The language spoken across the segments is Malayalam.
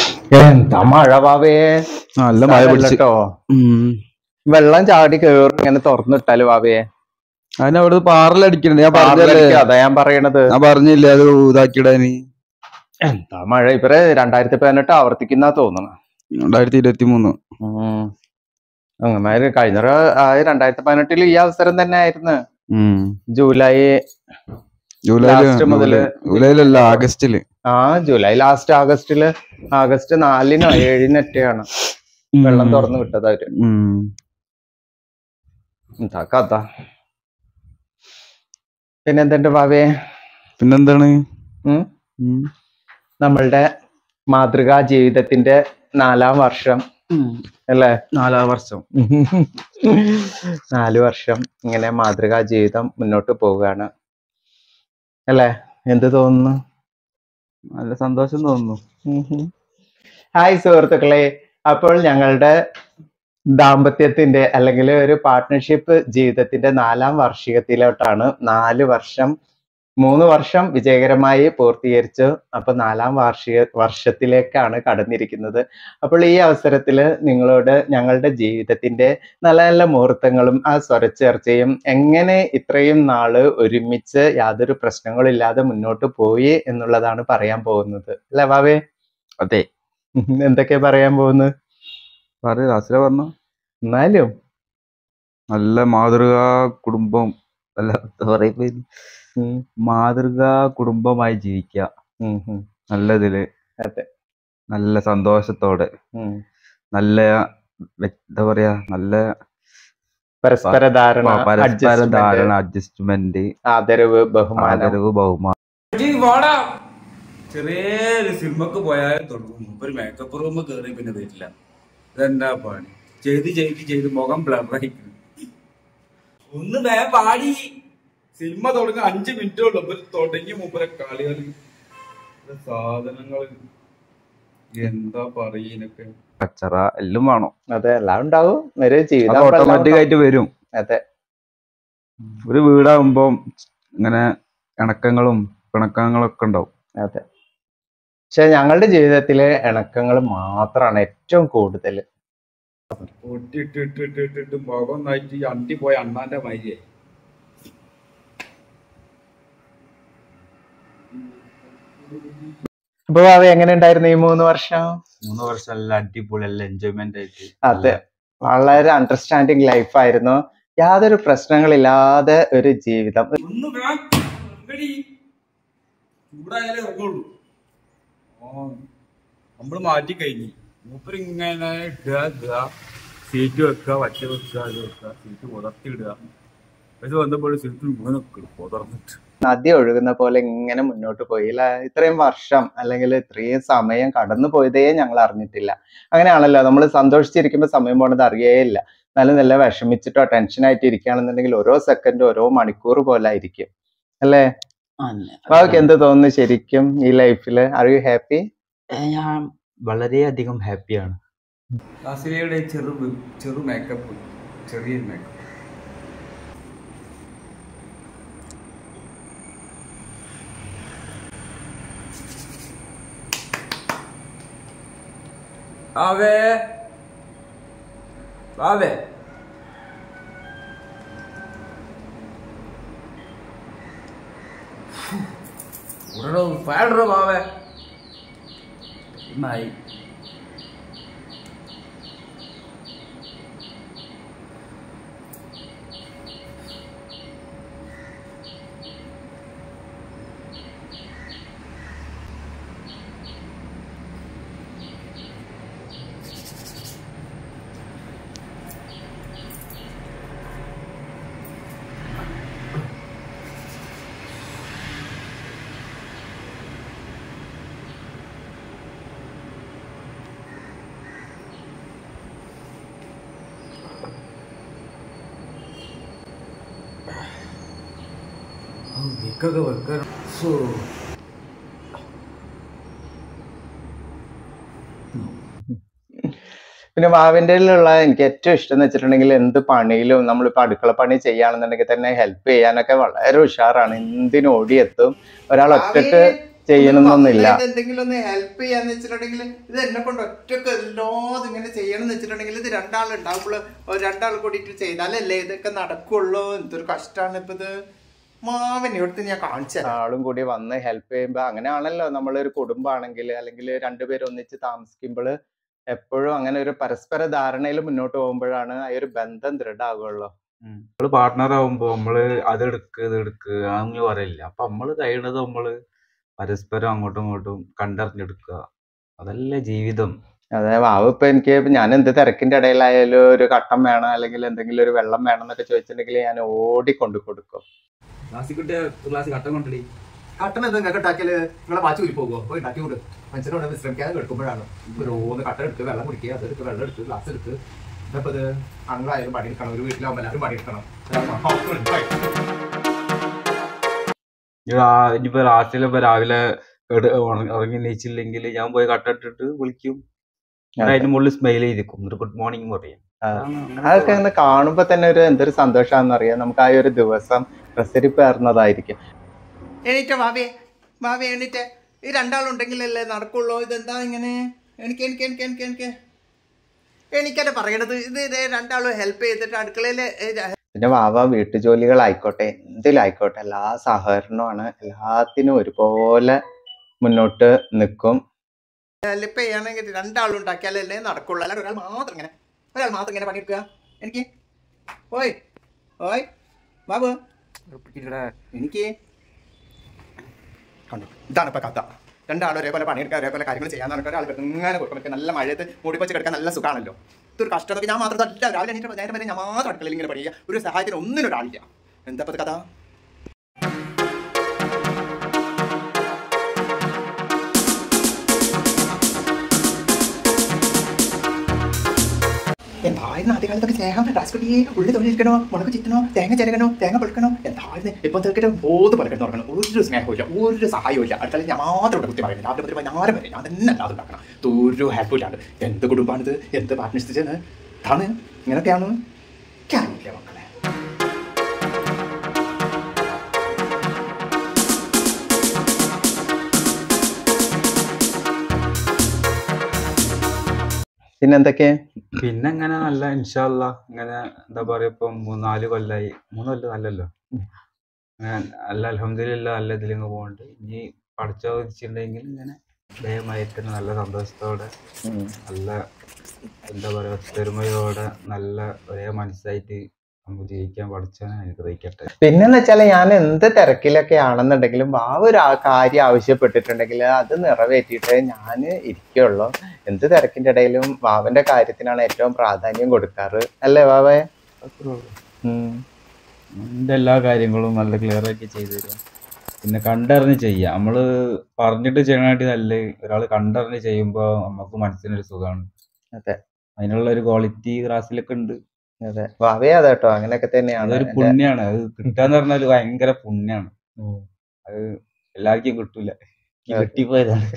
എന്താ മഴ പാവേ നല്ല മഴ പിടിച്ച് കേട്ടോ ഉം. വെള്ളം ചാടി കേറും ഇങ്ങനെ തുറന്നിട്ടാല് പാവേ അതിന് അവിടെ പാറലടിക്കണേ ഞാൻ പറഞ്ഞല്ലേ പാറലടിക്കും, അതാ ഞാൻ പറയണത് ഞാൻ പറഞ്ഞില്ലേ അത് ഇതാക്കിയിടാന് എന്താ മഴ ഇവര് രണ്ടായിരത്തി പതിനെട്ട് ആവർത്തിക്കുന്ന തോന്നുന്നു രണ്ടായിരത്തി ഇരുപത്തി മൂന്ന് അങ്ങനെ കഴിഞ്ഞ പ്രാ- ആ രണ്ടായിരത്തി പതിനെട്ടില് ഈ അവസരം തന്നെ ആയിരുന്നു ജൂലൈ ജൂലൈയില് Last മുതല് ജൂലൈയിലല്ല ആഗസ്റ്റില് ആ ജൂലൈ ലാസ്റ്റ് ആഗസ്റ്റില് ആഗസ്റ്റ് നാലിനോ ഏഴിനൊക്കെയാണ് വെള്ളം തുറന്നു വിട്ടത് അവര് ഉം. എന്താ കഥ പിന്നെ എന്തുണ്ട് ഭാവേ പിന്നെന്താണ് ഉം? ഉം. നമ്മളുടെ മാതൃകാ ജീവിതത്തിന്റെ നാലാം വർഷം അല്ലേ നാലാം വർഷം നാല് വർഷം ഇങ്ങനെ മാതൃകാ ജീവിതം മുന്നോട്ട് പോവുകയാണ് അല്ലേ എന്ത് തോന്നുന്നു നല്ല സന്തോഷം തോന്നുന്നു ഹായ് സുഹൃത്തുക്കളെ അപ്പോൾ ഞങ്ങളുടെ ദാമ്പത്യത്തിന്റെ അല്ലെങ്കിൽ ഒരു പാർട്ട്ണർഷിപ്പ് ജീവിതത്തിന്റെ നാലാം വാർഷികത്തിലോട്ടാണ് നാല് വർഷം മൂന്ന് വർഷം വിജയകരമായി പൂർത്തീകരിച്ചു അപ്പൊ നാലാം വാർഷിക വർഷത്തിലേക്കാണ് കടന്നിരിക്കുന്നത് അപ്പോൾ ഈ അവസരത്തിൽ നിങ്ങളോട് ഞങ്ങളുടെ ജീവിതത്തിന്റെ നല്ല നല്ല മുഹൂർത്തങ്ങളും ആ സ്വരച്ചേർച്ചയും എങ്ങനെ ഇത്രയും നാള് ഒരുമിച്ച് യാതൊരു പ്രശ്നങ്ങളില്ലാതെ മുന്നോട്ട് പോയി എന്നുള്ളതാണ് പറയാൻ പോകുന്നത് അല്ലേ ബാവേ അതെ എന്തൊക്കെയാ പറയാൻ പോകുന്നത് പറ റാസില പറഞ്ഞു എന്നാലും നല്ല മാതൃകാ കുടുംബം അല്ല എന്താ പറയുക ഉം, മാതൃകാ കുടുംബമായി ജീവിക്കുക ഉം, ഉം, നല്ലതില് അതെ. നല്ല സന്തോഷത്തോടെ ഉം. നല്ല വ്യ- എന്താ പറയാ നല്ല പരസ്പര ധാരണ പരസ്പര adjustment, ധാരണ അഡ്ജസ്റ്റ്മെന്റ് ആദരവ് ബഹുമാനം ആദരവ് ബഹുമാനം വാടാ ചെറിയൊരു സിനിമക്ക് പോയാൽ തുടങ്ങും ഒരു മേക്കപ്പ് റൂം കയറി പിന്നെ വരില്ല ഇതെന്താ പണി ചെയ്ത് ചെയ്ത് ചെയ്ത് മുഖം ബ്ലറായി ഒന്ന് വേ പാടി സിനിമ തുടങ്ങി അഞ്ച് മിനിറ്റേ ഉള്ളൂ ഇവര് തുടങ്ങി മൂപ്പരെ കളികൾ സാധനങ്ങൾ എന്താ പറയനൊക്കെ കച്ചറ എല്ലാം വേണം അതെ എല്ലാം ഉണ്ടാവും ഒരു അത് ജീവിതം അപ്പൊ എല്ലാം ഓട്ടോമാറ്റിക് ഉണ്ടാവും. ആയിട്ട് വരും അതെ ഒരു വീടാകുമ്പോ ഇങ്ങനെ ഇണക്കങ്ങളും പിണക്കങ്ങളൊക്കെ ഉണ്ടാവും അതെ പക്ഷെ ഞങ്ങളുടെ ജീവിതത്തിലെ ഇണക്കങ്ങൾ മാത്രമാണ് ഏറ്റവും കൂടുതൽ പൊട്ടിട്ട് ഇട്ട് ഇട്ട് ഇട്ട് ഇട്ട് മുഖം ഒന്നായിട്ട് ഈ അണ്ടി പോയ അണ്ണാന്റെ മരിയെ അപ്പൊ അവ എങ്ങനെ ഉണ്ടായിരുന്നു ഈ മൂന്ന് വർഷം മൂന്ന് വർഷം നല്ല അടിപൊളി നല്ല എൻജോയ്മെന്റ് ആയിട്ട് അതെ വളരെ അണ്ടർസ്റ്റാൻഡിങ് ലൈഫായിരുന്നു യാതൊരു പ്രശ്നങ്ങളില്ലാതെ ഒരു ജീവിതം ഒന്ന് വേ ഇറങ്ങടി. ചൂടായാലേ ഇറങ്ങുള്ളൂ ആ നമ്മള് മാറ്റി കഴിഞ്ഞു മൂപ്പര് ഇങ്ങനെ ഇടുക ഇടുക സീറ്റ് വെക്കുക വറ്റ വെക്കുക ഇത് വെക്കുക സീറ്റ് പുതർത്തി ഇടുക പക്ഷെ വന്നപ്പോൾ സീറ്റ് ഇങ്ങനെ പുതർന്നിട്ട് നദി ഒഴുകുന്ന പോലെ ഇങ്ങനെ മുന്നോട്ട് പോയി അല്ലെ ഇത്രയും വർഷം അല്ലെങ്കിൽ ഇത്രയും സമയം കടന്നു പോയതേ ഞങ്ങൾ അറിഞ്ഞിട്ടില്ല അങ്ങനെയാണല്ലോ നമ്മൾ സന്തോഷിച്ചിരിക്കുമ്പോൾ സമയം പോണത് അറിയേയില്ല നല്ല നല്ല വിഷമിച്ചിട്ടോ ടെൻഷനായിട്ട് ഇരിക്കുകയാണെന്നുണ്ടെങ്കിൽ ഓരോ സെക്കൻഡ് ഓരോ മണിക്കൂർ പോലെ ആയിരിക്കും അല്ലേ ബാബുക്ക് എന്ത് തോന്നുന്നു ശരിക്കും ഈ ലൈഫിൽ ആർ യു ഹാപ്പി ഞാൻ വളരെയധികം ഹാപ്പിയാണ് കാസിലയുടെ ചെറു ചെറു മേക്കപ്പ് ചെറിയ മേക്കപ്പ് ആവേ ആവേ ഉടനോ ഫാഡറോ ആവേ നായി നിക്കൊക്കെ വെക്കാൻ സോ പിന്നെ മാവിൻ്റെ ഉള്ള എനിക്ക് ഏറ്റവും ഇഷ്ടം എന്ന് വെച്ചിട്ടുണ്ടെങ്കിൽ എന്ത് പണിയിലും നമ്മളിപ്പോൾ അടുക്കള പണി ചെയ്യുകയാണെന്നുണ്ടെങ്കിൽ തന്നെ ഹെൽപ്പ് ചെയ്യാനൊക്കെ വളരെ ഉഷാറാണ് എന്തിനും ഓടിയെത്തും ഒരാൾ ഒറ്റക്ക് ചെയ്യണമെന്നൊന്നുമില്ല അതായത് എന്തെങ്കിലും ഒന്ന് ഹെൽപ്പ് ചെയ്യാന്ന് വെച്ചിട്ടുണ്ടെങ്കിൽ ഇത് എന്നെ കൊണ്ട് ഒറ്റക്ക് എല്ലാതും ഇങ്ങനെ ചെയ്യണം എന്ന് വെച്ചിട്ടുണ്ടെങ്കിൽ ഇത് രണ്ടാൾ ഉണ്ടാവുമ്പോൾ രണ്ടാൾ കൂടിയിട്ട് ചെയ്താലല്ലേ ഇതൊക്കെ നടക്കുള്ളൂ എന്തൊരു കഷ്ടമാണ് ഇപ്പൊ ഇത് മാവൻ ഇവിടുത്തെ ഞാൻ കാണിച്ചു തരാം ആളും കൂടി വന്ന് ഹെൽപ്പ് ചെയ്യുമ്പോ അങ്ങനെയാണല്ലോ നമ്മളൊരു കുടുംബമാണെങ്കിൽ അല്ലെങ്കിൽ രണ്ടുപേരും ഒന്നിച്ച് താമസിക്കുമ്പോൾ എപ്പോഴും അങ്ങനെ ഒരു പരസ്പര ധാരണയിൽ മുന്നോട്ട് പോകുമ്പോഴാണ് ആ ഒരു ബന്ധം ദൃഢമാകുള്ളൂ നമ്മള് പാർട്ട്ണർ ആവുമ്പോ നമ്മള് അത് എടുക്ക് ഇത് എടുക്ക് അങ്ങനെ പറയില്ല അപ്പൊ നമ്മള് കഴിയണത് നമ്മള് പരസ്പരം അങ്ങോട്ടും ഇങ്ങോട്ടും കണ്ടറിഞ്ഞെടുക്കുക അതല്ലേ ജീവിതം അതെ വാവ് ഇപ്പൊ എനിക്ക് ഇപ്പൊ ഞാൻ എന്ത് തിരക്കിന്റെ ഇടയിലായാലും ഒരു കട്ടൻ വേണം അല്ലെങ്കിൽ എന്തെങ്കിലും ഒരു വെള്ളം വേണം എന്നൊക്കെ ചോദിച്ചിട്ടുണ്ടെങ്കിൽ ഞാൻ ഓടി കൊണ്ടു കൊടുക്കും ക്ലാസ്സിക്കുട്ടിയ ക്ലാസ് കട്ടം കൊണ്ടടി കട്ടൻ എന്തും നിങ്ങൾക്ക് ഉണ്ടാക്കിയാല് നിങ്ങളെ മാറ്റി ഊരി പോകുമോ പോയി ഉണ്ടാക്കി വിടും മനുഷ്യനോട് വിശ്രമിക്കാതെ കിടക്കുമ്പോഴാണ് ഓരോന്ന് കട്ടൻ എടുത്ത് വെള്ളം കുടിക്കുക അതെടുത്ത് വെള്ളം എടുത്ത് ഗ്ലാസ് എടുത്ത് ഇതപ്പോ ഇത് അങ്ങളായാലും പണിയെടുക്കണം ഒരു വീട്ടിലാവുമ്പോൾ എല്ലാവരും പണിയെടുക്കണം ഇനി രാ- ഇനിയിപ്പോ രാത്രിയിലിപ്പോ രാവിലെ എട് ഉറങ്ങി ഉറങ്ങി നീച്ചില്ലെങ്കിൽ ഞാൻ പോയി കട്ട ഇട്ടിട്ട് വിളിക്കും എന്നിട്ട് അതിന്റെ മുകളിൽ സ്മൈൽ ചെയ്തിരിക്കും എന്നിട്ട് ഗുഡ് മോർണിംഗ് പറയും ആ. അതാണ് അങ്ങനെ അതൊക്കെ അങ്ങനെ കാണുമ്പോ തന്നെ ഒരു എന്തൊരു സന്തോഷാന്ന് അറിയാം നമുക്ക് ആ ഒരു ദിവസം പ്രസരിപ്പേർന്നതായിരിക്കും എണീറ്റ ഭാവേ ഭാവേ എണീറ്റ ഈ രണ്ടാളുണ്ടെങ്കിലല്ലേ നടക്കുള്ളൂ ഇതെന്താ ഇങ്ങനെ എനിക്ക് എനിക്ക് എനിക്ക് എനിക്ക് എനിക്ക് എനിക്കല്ലേ പറയണത് ഇത് ഇത് രണ്ടാളും ഹെൽപ്പ് ചെയ്തിട്ട് അടുക്കളയില് പിന്നെ വാവ വീട്ടുജോലികളായിക്കോട്ടെ എന്തിലായിക്കോട്ടെ എല്ലാ സഹകരണമാണ് എല്ലാത്തിനും ഒരുപോലെ മുന്നോട്ട് നിൽക്കും ഹെൽപ്പ് ചെയ്യണമെങ്കിൽ രണ്ടാളും ഉണ്ടാക്കിയാലല്ലേ നടക്കുള്ളൂ അല്ലാതെ ഒരാൾ മാത്രം ഇങ്ങനെ ഒരാൾ മാത്രം ഇങ്ങനെ പണിയെടുക്കുക എനിക്ക് ഓയ് ഓയ് ബാബു എനിക്ക് കണ്ടു ഇതാണ് ഇപ്പൊ കഥ രണ്ടാളും ഒരേപോലെ പണിയെടുക്കുക ഒരേപോലെ കാര്യങ്ങൾ ചെയ്യാൻ നടക്കുക ഒരാൾ ഇങ്ങനെ കൊടുക്കും മറ്റേ നല്ല മഴയത്ത് മൂടിപ്പച്ച് കിടക്കാൻ നല്ല സുഖമാണല്ലോ ഇതൊരു കഷ്ടമൊക്കെ ഞാൻ മാത്രം അല്ല രാവിലെ എണീറ്റ് നേരം വരെ ഞാൻ മാത്രം അടുക്കളയിൽ ഇങ്ങനെ പണിയുക ഒരു സഹായത്തിന് ഒന്നിനും ഒരാളില്ല എന്താ ഇപ്പൊ ഇത് കഥ എന്തായിരുന്നു ആദ്യകാലത്തൊക്കെ സ്നേഹം രാസ്കുട്ടി ഉള്ളി തൊഴിലിരിക്കണോ മുളക് ചിറ്റണോ തേങ്ങ ചിരകണോ തേങ്ങ പൊളിക്കണോ എന്തായിരുന്നു ഇപ്പൊ തീർക്കിട്ട് ബോധ പോലെ കിടന്ന് ഉറങ്ങണം ഒരു സ്നേഹമില്ല ഒരു സഹായവും ഇല്ല അടുക്കളയിൽ ഞാൻ മാത്രം ഇവിടെ കുത്തി പറയുന്നത് രാവിലെ മുതൽ വൈകുന്നേരം വരെ ഞാൻ തന്നെ അല്ലാതെ ഉണ്ടാക്കണം ഒരു ഹെൽപ്പും ഇല്ലാണ്ട് എന്ത് കുടുംബമാണിത് എന്ത് പാർട്ട്ണർഷിപ്പ് ഇതാണ് ഇങ്ങനെയൊക്കെയാണ് എനിക്കറിയില്ല മക്കളെ പിന്നെന്തൊക്കെ പിന്നെ ഇങ്ങനെ നല്ല ഇൻഷാല്ല ഇങ്ങനെ എന്താ പറയാ ഇപ്പം മൂന്ന് നാല് കൊല്ലായി മൂന്ന് കൊല്ലം നല്ലല്ലോ അങ്ങനെ നല്ല അലഹമില്ല നല്ല ഇതിലിങ്ങ് പോകുന്നുണ്ട് ഇനി പഠിച്ചോദിച്ചിട്ടുണ്ടെങ്കിൽ ഇങ്ങനെ ദയമായിട്ട് നല്ല സന്തോഷത്തോടെ ഉം. നല്ല എന്താ പറയാ ഒത്തൊരുമയോടെ നല്ല ഒരേ മനസ്സായിട്ട് നമുക്ക് ജീവിക്കാൻ പഠിച്ചവനെ അനുഗ്രഹിക്കട്ടെ പിന്നെന്ന് വെച്ചാല് ഞാൻ എന്ത് തിരക്കിലൊക്കെ ആണെന്നുണ്ടെങ്കിലും ആ ഒരു ആ കാര്യം ആവശ്യപ്പെട്ടിട്ടുണ്ടെങ്കിൽ അത് നിറവേറ്റിയിട്ട് ഞാൻ ഇരിക്കുള്ളൂ എന്ത് തിരക്കിന്റെ ഇടയിലും വാവന്റെ കാര്യത്തിനാണ് ഏറ്റവും പ്രാധാന്യം കൊടുക്കാറ് അല്ലേ വാവേ അത്രേ ഉള്ളൂ. ഉം. എൻ്റെ എല്ലാ കാര്യങ്ങളും നല്ല ക്ലിയർ ആക്കി ചെയ്തു തരും പിന്നെ കണ്ടറിഞ്ഞ് ചെയ്യാം നമ്മള് പറഞ്ഞിട്ട് ചെയ്യണായിട്ട് നല്ല ഒരാൾ കണ്ടറിഞ്ഞ് ചെയ്യുമ്പോൾ നമുക്ക് മനസ്സിനൊരു സുഖമാണ് അതെ. അതിനുള്ള ഒരു ക്വാളിറ്റി ക്ലാസ്സിലൊക്കെ ഉണ്ട് അതെ വാവേ അതെ കേട്ടോ അങ്ങനെയൊക്കെ തന്നെയാണ് അതൊരു എൻ്റെ- പുണ്യാണ് അത് കിട്ടാന്ന് പറഞ്ഞാൽ ഭയങ്കര പുണ്യാണ് ഉം. എല്ലാവർക്കും കിട്ടൂല എനിക്ക് അതെ. കിട്ടിപ്പോയതാണ്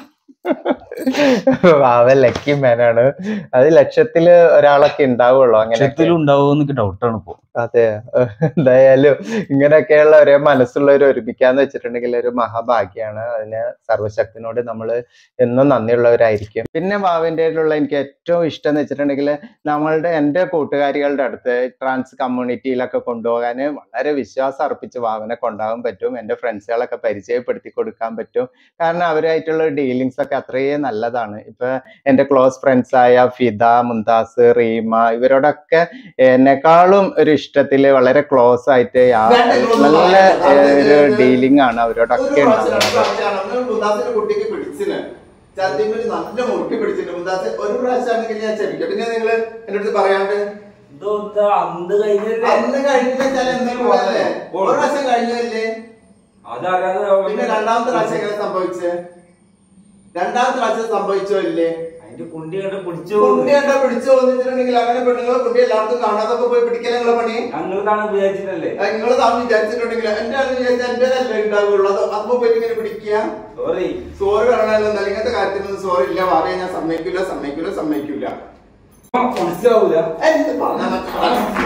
വാവ ലക്കി മാനാണ് അത് ലക്ഷത്തില് ഒരാളൊക്കെ ഉണ്ടാവുള്ളൂ അങ്ങനെ ലക്ഷത്തിലും ഉണ്ടാവുമോ എനിക്ക് ഡൗട്ടാണ് ഇപ്പൊ അതെ എന്തായാലും ഇങ്ങനെയൊക്കെയുള്ള ഒരേ മനസ്സുള്ളവർ ഒരുമിക്കാന്ന് വെച്ചിട്ടുണ്ടെങ്കിൽ ഒരു മഹാഭാഗ്യാണ് അതിന് സർവശക്തിനോട് നമ്മൾ എന്നും നന്ദിയുള്ളവരായിരിക്കും പിന്നെ വാവിൻ്റെയിലുള്ള എനിക്ക് ഏറ്റവും ഇഷ്ടം എന്ന് വെച്ചിട്ടുണ്ടെങ്കിൽ നമ്മളുടെ എൻ്റെ കൂട്ടുകാരികളുടെ അടുത്ത് ട്രാൻസ് കമ്മ്യൂണിറ്റിയിലൊക്കെ കൊണ്ടുപോകാൻ വളരെ വിശ്വാസം അർപ്പിച്ച് വാവിനെ കൊണ്ടുപോകാൻ പറ്റും എൻ്റെ ഫ്രണ്ട്സുകളൊക്കെ പരിചയപ്പെടുത്തി കൊടുക്കാൻ പറ്റും കാരണം അവരായിട്ടുള്ള ഡീലിങ്സ് ഒക്കെ അത്രയും നല്ലതാണ് ഇപ്പൊ എൻ്റെ ക്ലോസ് ഫ്രണ്ട്സ് ആയ ഫിദ മുംതാസ് റീമ ഇവരോടൊക്കെ എന്നെക്കാളും ഒരു ഇഷ്ടത്തില് വളരെ ക്ലോസ് ആയിട്ട് യാ- നല്ല ഏഹ്, ഒരു ഡീലിംഗ് ആണ് അവരോടൊക്കെ ഉണ്ടാകുന്നത് മുന്താസിന്റെ കുട്ടിക്ക് പിടിച്ചിന് ചതിമിൽ നല്ല മുറുക്കി പിടിച്ചിട്ട് മുന്താസ് ഒരു പ്രാവശ്യമാണെങ്കിൽ ഞാൻ ക്ഷമിക്കാം പിന്നെ നിങ്ങൾ എന്റെ അടുത്ത് പറയാണ്ട് അന്ത് കഴിഞ്ഞല്ലേ അന്ന് കഴിഞ്ഞാൽ എന്തെങ്കിലും പോലെ ഒരു പ്രാവശ്യം കഴിഞ്ഞല്ലേ അതറിയാതെ പിന്നെ രണ്ടാമത്തെ പ്രാവശ്യം എങ്ങനെ സംഭവിച്ചേ രണ്ടാമത്തെ പ്രാവശ്യം സംഭവിച്ചോ ഇല്ലേ അതിന്റെ കുണ്ടി കണ്ട് പിടിച്ചു കുണ്ടി കണ്ടാ പിടിച്ചു വന്നിട്ടുണ്ടെങ്കിൽ അങ്ങനെ പെണ്ണുങ്ങളെ കുണ്ടി എല്ലായിടത്തും കാണാതൊക്കെ പോയി പിടിക്കല നിങ്ങളെ പണി ഞങ്ങൾക്കാണ് വിചാരിച്ചിട്ടല്ലേ നിങ്ങൾ താമസം വിചാരിച്ചിട്ടുണ്ടെങ്കിൽ എന്റെ ആണെന്ന് വിചാരിച്ചാൽ എന്റെ അല്ലേ ഉണ്ടാവുള്ളൂ അത് അപ്പൊ പോയിട്ട് ഇങ്ങനെ പിടിക്കുക സോറി സോറി പറയണല്ലോ എന്നാൽ ഇങ്ങനത്തെ കാര്യത്തിനൊന്നും സോറി ഇല്ല വാവയെ ഞാൻ സമ്മതിക്കില്ല സമ്മതിക്കില്ല സമ്മതിക്കില്ല മനസ്സിലാവൂല എന്ത് പറഞ്ഞാ മനസ്സിലാവും?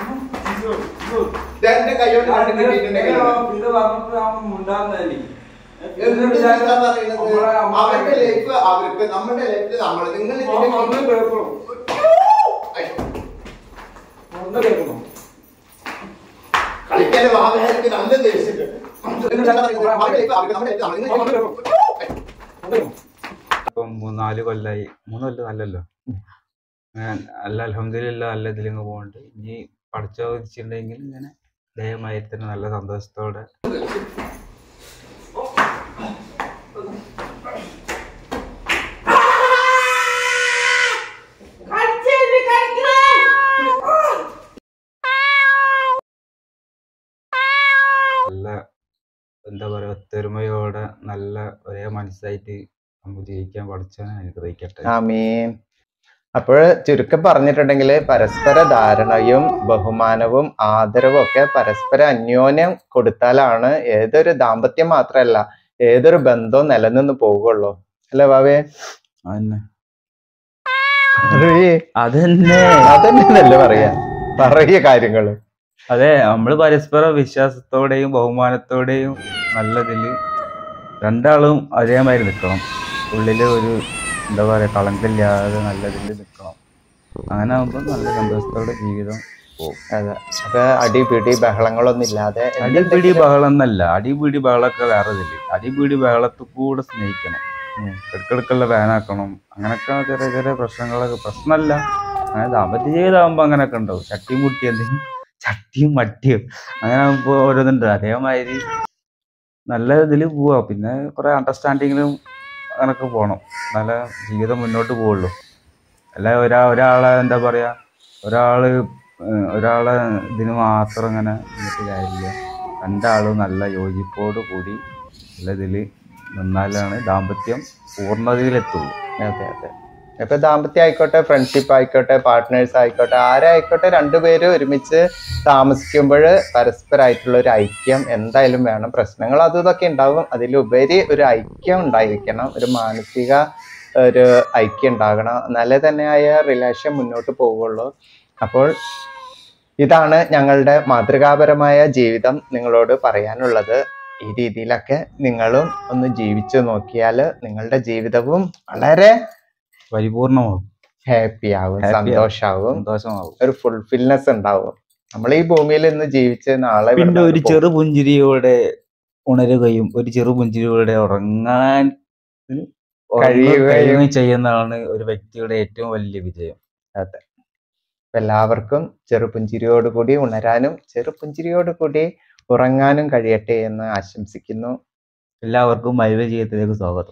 രണ്ട് കൈയോട്ട് കണ്ടു കിട്ടിയിട്ടുണ്ടെങ്കിൽ ഇത് പറഞ്ഞപ്പോ ഞാൻ മുണ്ടാന്നല്ലേ എന്നിട്ട് എന്താ പറയുന്നത്? അവരുടെ ലൈഫ് അവർക്ക് നമ്മുടെ ലൈഫ് നമ്മൾ നിങ്ങൾ ഇതിന്റെ കളിക്കാതെ വാഹനത്തിന് നല്ല ദേഷ്യമുണ്ട് എന്നിട്ട് എന്താ പറയുന്നത്? അവരുടെ life അവർക്ക് നമ്മുടെ life നമ്മൾ നിങ്ങൾ ഇപ്പം മൂന്ന് നാല് കൊല്ലായി മൂന്ന് കൊല്ലം നല്ലല്ലോ അങ്ങനെ അല്ല അലഹമില്ല നല്ല ഇതിലിങ്ങ് പോകുന്നുണ്ട് ഇനി പഠിച്ച വെച്ചിട്ടുണ്ടെങ്കിൽ ഇങ്ങനെ ദയമായി തന്നെ നല്ല സന്തോഷത്തോടെ നല്ല എന്താ പറയുക ഒത്തൊരുമയോടെ നല്ല ഒരേ മനസ്സായിട്ട് നമുക്ക് ജീവിക്കാൻ പഠിച്ചവനെ അനുഗ്രഹിക്കട്ടെ ആമീൻ അപ്പോൾ ചുരുക്കം പറഞ്ഞിട്ടുണ്ടെങ്കിൽ പരസ്പര ധാരണയും ബഹുമാനവും ആദരവും ഒക്കെ പരസ്പര അന്യോന്യം കൊടുത്താലാണ് ഏതൊരു ദാമ്പത്യം മാത്രമല്ല ഏതൊരു ബന്ധവും നിലനിന്ന് പോകുള്ളൂ അല്ലേ ബാബേ അതന്നെ പറയ്. അതന്നെ അതന്നെയല്ലേ പറയാ പറയ കാര്യങ്ങള് അതെ നമ്മൾ പരസ്പരം വിശ്വാസത്തോടെയും ബഹുമാനത്തോടെയും നല്ലതില് രണ്ടാളും അതേമാതിരി നിൽക്കണം ഉള്ളില് ഒരു എന്താ പറയാ കളങ്കില്ലാതെ നല്ലതിൽ നിൽക്കണം അങ്ങനെ ആകുമ്പോൾ നല്ല സന്തോഷത്തോടെ ജീവിതം പോകും അതെ അപ്പൊ അടിപിടി ബഹളങ്ങളൊന്നും ഇല്ലാതെ അടിപിടി ബഹളം എന്നല്ല അടിപിടി ബഹളമൊക്കെ വേറെ ഇതില്ല അടിപിടി ബഹളത്തിൽ കൂടെ സ്നേഹിക്കണം ഉം. ഇടക്കിടക്കുള്ള ഫാനാക്കണം അങ്ങനൊക്കെ ചെറിയ ചെറിയ പ്രശ്നങ്ങളൊക്കെ പ്രശ്നമല്ല അങ്ങനെ ദാമ്പത്യ ജീവിതമാകുമ്പോൾ അങ്ങനെയൊക്കെ ഉണ്ടാവും ചട്ടിയും മുട്ടി എന്തെങ്കിലും ചട്ടിയും മട്ടിയും അങ്ങനെ ആകുമ്പോൾ ഓരോന്നുണ്ട് അതേമാതിരി നല്ല ഇതിൽ പോവാ പിന്നെ കുറെ അണ്ടർസ്റ്റാൻഡിങ്ങിലും അങ്ങനൊക്കെ പോകണം നല്ല ജീവിതം മുന്നോട്ട് പോവുള്ളൂ അല്ല ഒരാ ഒരാളെ എന്താ പറയാ ഒരാള് ഏഹ് ഒരാളെ ഇതിന് മാത്രം ഇങ്ങനെ നിന്നിട്ട് കാര്യമില്ല രണ്ടാളും നല്ല യോജിപ്പോട് കൂടി നല്ല ഇതിൽ നിന്നാലാണ് ദാമ്പത്യം പൂർണ്ണതയിലെത്തുള്ളൂ അതെ അതെ ഇപ്പൊ ദാമ്പത്യം ആയിക്കോട്ടെ ഫ്രണ്ട്ഷിപ്പ് ആയിക്കോട്ടെ പാർട്ട്നേഴ്സ് ആയിക്കോട്ടെ ആരായിക്കോട്ടെ രണ്ടുപേരും ഒരുമിച്ച് താമസിക്കുമ്പോൾ പരസ്പരമായിട്ടുള്ള ഒരു ഐക്യം എന്തായാലും വേണം പ്രശ്നങ്ങൾ അതും ഇതൊക്കെ ഉണ്ടാവും അതിലുപരി ഒരു ഐക്യം ഉണ്ടായിരിക്കണം ഒരു മാനസിക ഒരു ഐക്യം ഉണ്ടാകണം എന്നാലേ തന്നെയായ റിലേഷൻ മുന്നോട്ട് പോവുള്ളൂ അപ്പോൾ ഇതാണ് ഞങ്ങളുടെ മാതൃകാപരമായ ജീവിതം നിങ്ങളോട് പറയാനുള്ളത് ഈ രീതിയിലൊക്കെ നിങ്ങളും ഒന്ന് ജീവിച്ചു നോക്കിയാൽ നിങ്ങളുടെ ജീവിതവും വളരെ പരിപൂർണമാവും ഹാപ്പി ആവും Happy ആവും. സന്തോഷാവും സന്തോഷമാവും ഒരു ഫുൾഫിൽനെസ് ഉണ്ടാവും നമ്മൾ ഈ ഭൂമിയിൽ ഇന്ന് ജീവിച്ച് നാളെ പിന്നെ ഇവിടുന്ന് ഒരു പോകും. ചെറു പുഞ്ചിരിയോടെ ഉണരുകയും ഒരു ചെറു പുഞ്ചിരിയോടെ ഉറങ്ങാൻ ഉറങ്ങ- കഴിയുകയും. കഴിയുകയും ചെയ്യുന്നതാണ് ഒരു വ്യക്തിയുടെ ഏറ്റവും വലിയ വിജയം അപ്പൊ എല്ലാവർക്കും ചെറുപുഞ്ചിരിയോടുകൂടി ഉണരാനും ചെറുപുഞ്ചിരിയോടുകൂടി ഉറങ്ങാനും കഴിയട്ടെ എന്ന് ആശംസിക്കുന്നു എല്ലാവർക്കും മൈവ ജീവിതത്തിലേക്ക് സ്വാഗതം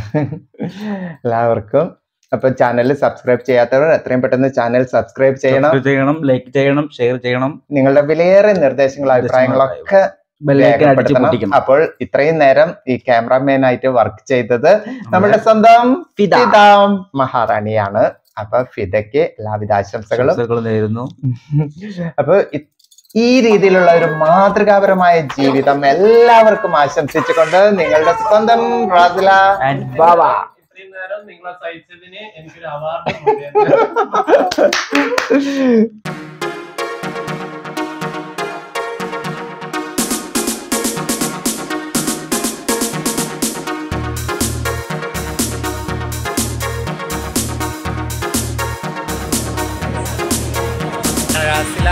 എല്ലാവർക്കും അപ്പൊ ചാനൽ സബ്സ്ക്രൈബ് ചെയ്യാത്തവർ എത്രയും പെട്ടെന്ന് ചാനൽ സബ്സ്ക്രൈബ് ചെയ്യണം Subscribe ചെയ്യണം ലൈക്ക് ചെയ്യണം ഷെയർ ചെയ്യണം നിങ്ങളുടെ വിലയേറെ നിർദ്ദേശങ്ങളും അഭിപ്രായങ്ങളൊക്കെ ബെല്ലൈക്കൻ അടിച്ച് രേഖപ്പെടുത്തണം. പൊട്ടിക്കണം അപ്പോൾ ഇത്രയും നേരം ഈ ക്യാമറാമാൻ ആയിട്ട് വർക്ക് ചെയ്തത് നമ്മുടെ സ്വന്തം ഫിദ. ഫിദ മഹാറാണിയാണ് അപ്പൊ ഫിദയ്ക്ക് എല്ലാവിധ ആശംസകളും ആശംസകൾ നേരുന്നു അപ്പൊ ഇ- ഈ രീതിയിലുള്ള ഒരു മാതൃകാപരമായ ജീവിതം എല്ലാവർക്കും ആശംസിച്ചുകൊണ്ട് നിങ്ങളുടെ സ്വന്തം റാസില ആൻഡ് ബാബ ഇത്രയും നേരം നിങ്ങളെ സഹിച്ചതിന് എനിക്കൊരു അവാർഡ് റാസില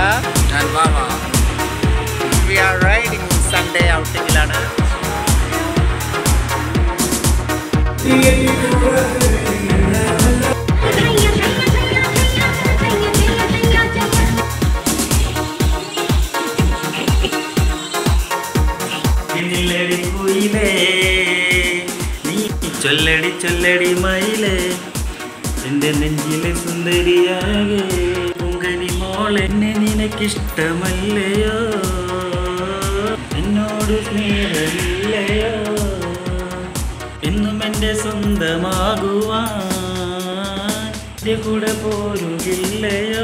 വി ആർ റൈഡിംഗ് സൺഡേ ഔട്ടിങ്ങിലാണ് കുയിലേ നീ ചൊല്ലടി ചൊല്ലടി മയിലേ എന്റെ നെഞ്ചിലെ സുന്ദരിയാകെ പൊങ്കനി മോളെ എന്നെ നിനക്കിഷ്ടമല്ലയോ എന്നോട് സ്നേഹമില്ലയോ എന്നും എന്റെ സ്വന്തമാകുവാൻ എന്റെ കൂടെ പോരുകില്ലയോ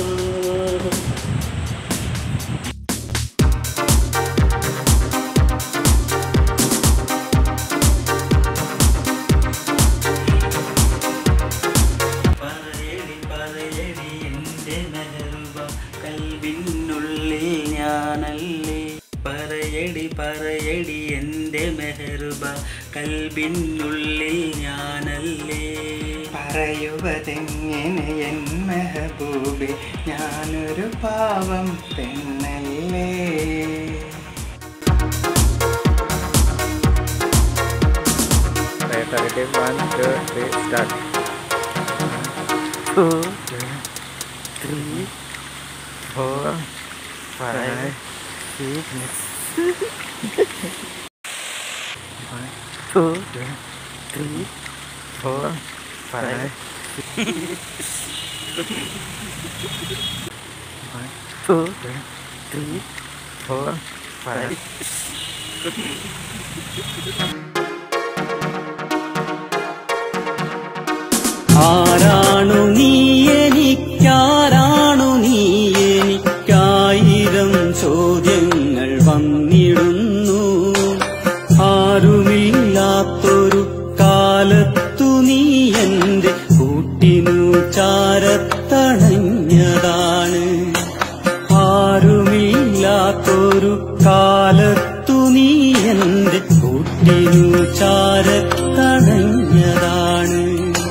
പറയടി പറയടി എൻ്റെ മെഹറുബ കൽവിനുള്ളിൽ ഞാനല്ലേ പറയടി പറയടി എൻ്റെ മെഹറുബ കൽബിനുള്ളിൽ ഞാനല്ലേ പറയുവതെങ്ങനെ എൻ മെഹബൂബെ ഞാനൊരു പാവം പെണ്ണല്ലേ ആരാണു നീ എനിക്കാരാണു നീ എനിക്കായിരം ചോദ്യങ്ങൾ വന്നിടുന്നു ആരുമില്ലാത്തൊരു കാലത്തു നീ എന്റെ കൂട്ടിനു ചാരത്തണഞ്ഞതാണ് ആരുമില്ലാത്തൊരു കാലത്തു നീ എന്റെ കൂട്ടിനു ചാരത്തണഞ്ഞതാണ്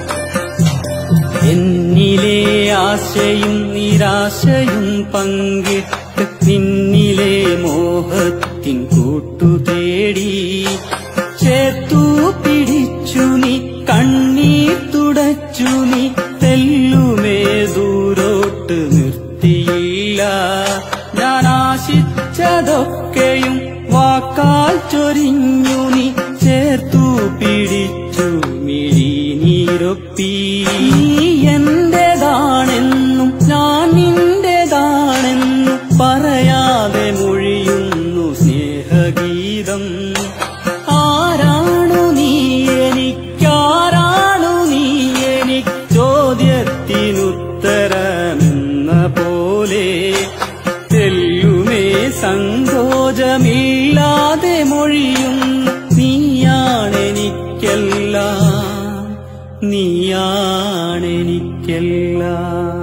എന്നിലെ ആശയും നിരാശയും പങ്കിട്ട് നിന്നിലെ മോഹത്തിൻ കൂട്ടു തേടി ചേർത്തു പിടിച്ചു നീ കണ്ണീർ തുടച്ചു നീ തെല്ലുമേ ദൂരോട്ട് നിർത്തിയില്ല ഞാൻ ആശിച്ചതൊക്കെയും വാക്കാൽ ചൊരിഞ്ഞു നീ ചേർത്തു പിടിച്ചു മിഴിനീരൊപ്പി നീ എന്റേതാണെന്നും ഞാൻ നിന്റേതാണെന്നും പറയാതെ മൊഴിയുന്നു സ്നേഹഗീതം ആരാണു നീ എനിക്കാരാണു നീ എനിക്ക് ചോദ്യത്തിനുത്തരമെന്ന പോലെ തെല്ലുമേ സങ്കോചമില്ലാതെ മൊഴിയും നീയാണെനിക്കെല്ലാം നീയാണെനിക്കെല്ലാം